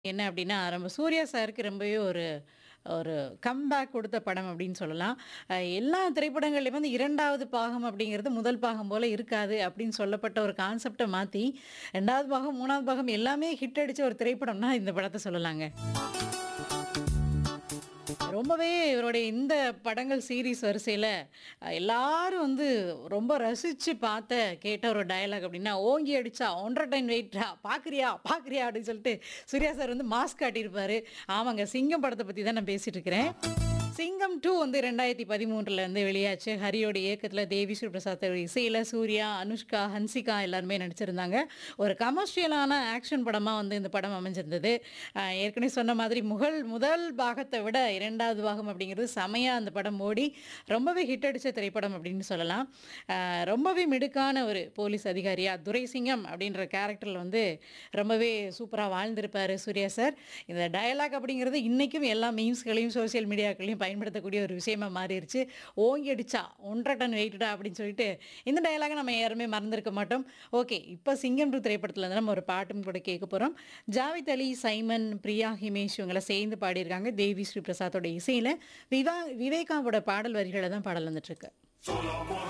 என்ன அப்டின்னா, நம்ம சூர்யா சாருக்கு ரொம்பவே ஒரு ஒரு கம்பேக் குடுத்த படம் அப்டின்னு சொல்லலாம். அ எல்லா திரைப்படங்கள்லயும் வந்து 2வது பாகம் அப்டிங்கிறது முதல் பாகம் போல இருக்காது அப்டின்னு சொல்லப்பட்ட ஒரு கான்செப்ட்ட மாத்தி 2வது பாகம், 3வது பாகம் எல்லாமே ஹிட் அடிச்ச ஒரு திரைப்படம்னா இந்த படத்த சொல்லலாங்க. ரொம்பவே இவருடைய இந்த படங்கள் சீரிஸ் வரிசையில அ எல்லாரும் வந்து ரொம்ப ரசிச்சு பார்த்த, கேட்ட ஒரு டயலாக் அப்டின்னா, "ஓங்கி அடிச்சா 1 1/2 டன் வெயிட்ரா பார்க்குறியா? பார்க்குறியா?" அப்டின்னு சொல்லிட்டு சூர்யா சார் வந்து மாஸ் காட்டியிருப்பாரு. ஆமாங்க, சிங்கம் படத்த பத்தி தான் நான் பேசிட்டு இருக்கிறேன். சிங்கம் 2 வந்து 2013ல வந்து வெளியாச்சு. ஹரியோட இயக்கத்துல தேவி ஸ்ரீ பிரசாத்தோட இசையில சூர்யா, அனுஷ்கா, ஹன்சிகா எல்லாருமே நடிச்சிருந்தாங்க. ஒரு கமர்ஷியலான ஆக்ஷன் படமா வந்து இந்த படம் அமைஞ்சிருந்தது. அ ஏற்கனவே சொன்ன மாதிரி முகல் முதல் பாகத்த விட 2வது பாகம் அப்டிங்கிறது செமையா அந்த படம் ஓடி, ரொம்பவே ஹிட் அடிச்ச திரைப்படம் அப்டின்னு சொல்லலாம். அ ரொம்பவே மிடுக்கான ஒரு போலீஸ் அதிகாரியா துரைசிங்கம் அப்டின்ற கேரக்டர்ல வந்து ரொம்பவே சூப்பரா வாழ்ந்திருப்பாரு சூர்யா சார். இந்த டயலாக் அப்டிங்கிறது இன்னைக்கும் எல்லா மீம்ஸ்களையும், சோசியல் மீடியாக்களையும் பயன்படுத்தக்கூடிய ஒரு விஷயமா மாறிருச்சு. "ஓங்கி அடிச்சா 1 1/2 டன் வெயிட்டா" அப்டின்னு சொல்லிட்டு இந்த டயலாக நம்ம யாருமே மறந்திருக்க மாட்டோம். ஓகே, இப்ப சிங்கம் 2 திரைப்படத்துல இருந்து நம்ம ஒரு பாட்டும் கூட கேட்க போறோம். ஜாவித் அலி, சைமன், பிரியா ஹிமேஷ் இவங்கலாம் சேர்ந்து பாடியிருக்காங்க. தேவி ஸ்ரீ பிரசாத்தோட இசையில விவா விவேகாவோட பாடல் வரிகள்ல தான் பாடல் வந்துட்டுருக்கு.